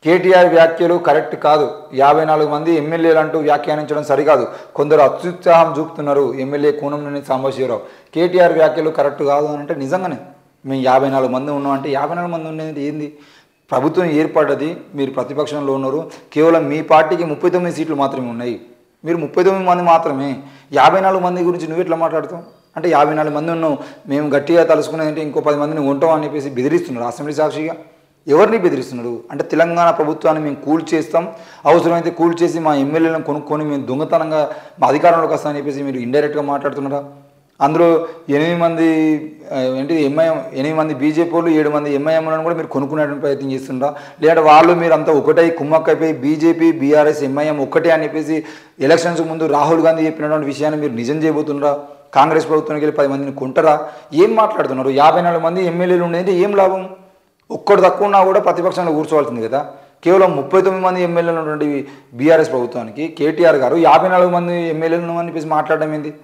కేటీఆర్ వ్యాఖ్యలు కరెక్ట్ కాదు యాభై నాలుగు మంది ఎమ్మెల్యేలు అంటూ వ్యాఖ్యానించడం సరికాదు కొందరు అత్యుత్సాహం చూపుతున్నారు ఎమ్మెల్యే కూనంనేని సాంబశివరావు కేటీఆర్ వ్యాఖ్యలు కరెక్ట్ కాదు అని అంటే నిజంగానే మేము యాభై నాలుగు మంది ఉన్నాం అంటే యాభై నాలుగు మంది ఉండేది ఏంది ప్రభుత్వం ఏర్పడ్డది మీరు ప్రతిపక్షంలో ఉన్నారు కేవలం మీ పార్టీకి ముప్పై తొమ్మిది సీట్లు మాత్రమే ఉన్నాయి మీరు ముప్పై తొమ్మిది మంది మాత్రమే యాభై నాలుగు మంది గురించి నువ్వు ఎట్లా మాట్లాడతావు అంటే యాభై నాలుగు మంది ఉన్నావు మేము గట్టిగా తలుసుకునేది అంటే ఇంకో పది మందిని ఉంటాం అని చెప్పేసి బెదిరిస్తున్నారు అసెంబ్లీ సాక్షిగా ఎవరిని బెదిరిస్తున్నాడు అంటే తెలంగాణ ప్రభుత్వాన్ని మేము కూల్ చేస్తాం అవసరమైతే కూల్ చేసి మా ఎమ్మెల్యేలను కొనుక్కొని మేము దొంగతనంగా మా అధికారంలోకి వస్తామని చెప్పేసి మీరు ఇండైరెక్ట్గా మాట్లాడుతున్నారా అందులో ఎనిమిది మంది ఆ, ఏంటి ఎంఐఎం ఎనిమిది మంది బీజేపీ వాళ్ళు ఏడు మంది ఎంఐఎంలను కూడా మీరు కొనుక్కునేటువంటి ప్రయత్నం చేస్తుండ్రా లేదంటే వాళ్ళు మీరు అంతా ఒకటై కుమ్మక్కైపోయి బీజేపీ బీఆర్ఎస్ ఎంఐఎం ఒక్కటే అని చెప్పేసి ఎలక్షన్స్ ముందు రాహుల్ గాంధీ చెప్పినటువంటి విషయాన్ని మీరు నిజం చేయబోతుండ్రా కాంగ్రెస్ ప్రభుత్వానికి వెళ్ళి పది మందిని కొంటారా ఏం మాట్లాడుతున్నారు యాభై నాలుగు మంది ఎమ్మెల్యేలు ఉండేది ఏం లాభం ఒక్కడు తక్కువ ఉన్నా కూడా ప్రతిపక్షంలో కూర్చోవాల్సింది కదా కేవలం ముప్పై తొమ్మిది మంది ఎమ్మెల్యేలు ఉన్నటువంటి బీఆర్ఎస్ ప్రభుత్వానికి కేటీఆర్ గారు యాభై నాలుగు మంది ఎమ్మెల్యేలు అని చెప్పేసి మాట్లాడడం ఏంది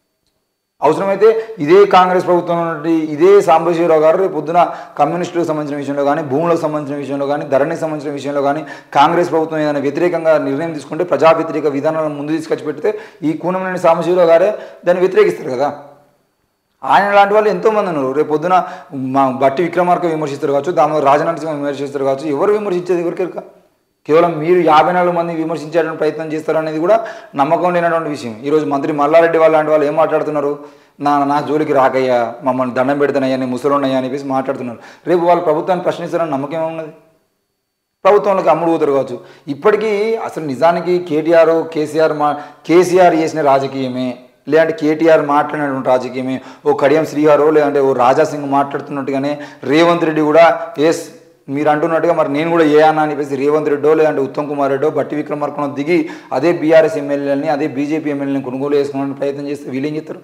అవసరమైతే ఇదే కాంగ్రెస్ ప్రభుత్వం ఉన్నటువంటి ఇదే సాంబశివరావు గారు రేపు పొద్దున కమ్యూనిస్టులకు సంబంధించిన విషయంలో కానీ భూములకు సంబంధించిన విషయంలో కానీ ధరణికి సంబంధించిన విషయంలో కానీ కాంగ్రెస్ ప్రభుత్వం ఏదైనా వ్యతిరేకంగా నిర్ణయం తీసుకుంటే ప్రజా వ్యతిరేక విధానాలను ముందు తీసుకొచ్చి పెడితే ఈ కూనమనేని సాంబశివరావు గారే దాన్ని వ్యతిరేకిస్తారు కదా ఆయన లాంటి వాళ్ళు ఎంతోమంది ఉన్నారు రేపు పొద్దున మా బట్టి విక్రమార్క విమర్శిస్తారు కావచ్చు దాని రాజనాథ్ సింగ్ విమర్శిస్తారు కావచ్చు ఎవరు విమర్శించేది ఎవరికెరక కేవలం మీరు యాభై నాలుగు మంది విమర్శించేటువంటి ప్రయత్నం చేస్తారనేది కూడా నమ్మకం లేనటువంటి విషయం ఈరోజు మంత్రి మల్లారెడ్డి వాళ్ళు లాంటి వాళ్ళు ఏం మాట్లాడుతున్నారు నా నా జోలికి రాకయ్యా మమ్మల్ని దండం పెడతానయ్యా నేను ముసలున్నయ్యా అని చెప్పేసి మాట్లాడుతున్నారు రేపు వాళ్ళు ప్రభుత్వాన్ని ప్రశ్నిస్తారని నమ్మకం ఏమున్నది ప్రభుత్వంలోకి అమ్ముడు పోతారు కావచ్చు ఇప్పటికీ అసలు నిజానికి కేటీఆర్ కేసీఆర్ మా కేసీఆర్ చేసిన రాజకీయమే లేదంటే కేటీఆర్ మాట్లాడినటువంటి రాజకీయమే ఓ కడియం శ్రీహారో లేదంటే ఓ రాజాసింగ్ మాట్లాడుతున్నట్టుగానే రేవంత్ రెడ్డి కూడా ఎస్ మీరు అంటున్నట్టుగా మరి నేను కూడా ఏ అన్నా అని చెప్పేసి రేవంత్ రెడ్డో లేదంటే ఉత్తమ్ కుమార్ రెడ్డో బట్టి విక్రమార్కనో దిగి అదే బీఆర్ఎస్ ఎమ్మెల్యేలని అదే బీజేపీ ఎమ్మెల్యేని కొనుగోలు చేసుకోవడానికి ప్రయత్నం చేస్తే వీళ్ళేం చేస్తారు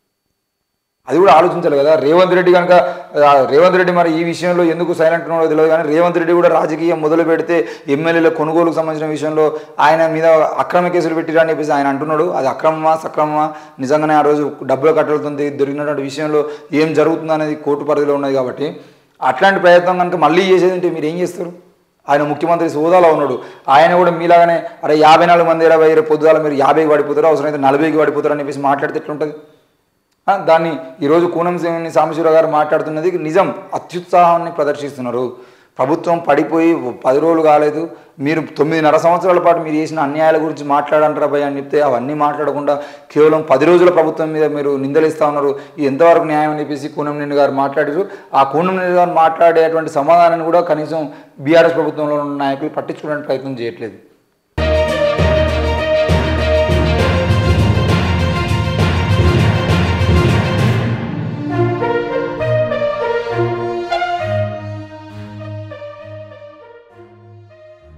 అది కూడా ఆలోచించాలి కదా రేవంత్ రెడ్డి కనుక ఆ, రేవంత్ రెడ్డి మరి ఈ విషయంలో ఎందుకు సైలెంట్ ఉన్నాడో తెలియదు కానీ రేవంత్ రెడ్డి కూడా రాజకీయం మొదలు పెడితే ఎమ్మెల్యేల కొనుగోలుకు సంబంధించిన విషయంలో ఆయన మీద అక్రమ కేసులు పెట్టిరా అని చెప్పేసి ఆయన అంటున్నాడు అది అక్రమమా సక్రమమా నిజంగానే ఆ రోజు డబ్బుల కట్టలతో దొరికినటువంటి విషయంలో ఏం జరుగుతుందో అనేది కోర్టు పరిధిలో ఉన్నది కాబట్టి అట్లాంటి ప్రయత్నం కనుక మళ్ళీ చేసేది అంటే మీరు ఏం చేస్తారు ఆయన ముఖ్యమంత్రి హోదాలో ఉన్నాడు ఆయన కూడా మీలాగానే అరే యాభై నాలుగు మంది ఇరవై రేపు పొద్దుగాల మీరు యాభైకి పడిపోతారు అవసరమైతే నలభైకి పడిపోతారు అని చెప్పేసి మాట్లాడితే ఎట్లుంటుంది ఆ, దాన్ని ఈరోజు కూనం సింగ్ సాంబశివరావు గారు మాట్లాడుతున్నది నిజం అత్యుత్సాహాన్ని ప్రదర్శిస్తున్నారు ప్రభుత్వం పడిపోయి పది రోజులు కాలేదు మీరు తొమ్మిదిన్నర సంవత్సరాల పాటు మీరు చేసిన అన్యాయాల గురించి మాట్లాడంటారా భయ అని చెప్తే అవన్నీ మాట్లాడకుండా కేవలం పది రోజుల ప్రభుత్వం మీద మీరు నిందలిస్తా ఉన్నారు ఇది ఎంతవరకు న్యాయం అని చెప్పేసి కూనంనేని గారు మాట్లాడారు ఆ కూనంనేని గారు మాట్లాడేటువంటి సమాధానాన్ని కూడా కనీసం బీఆర్ఎస్ ప్రభుత్వంలో ఉన్న నాయకులు పట్టించుకోవడానికి ప్రయత్నం చేయట్లేదు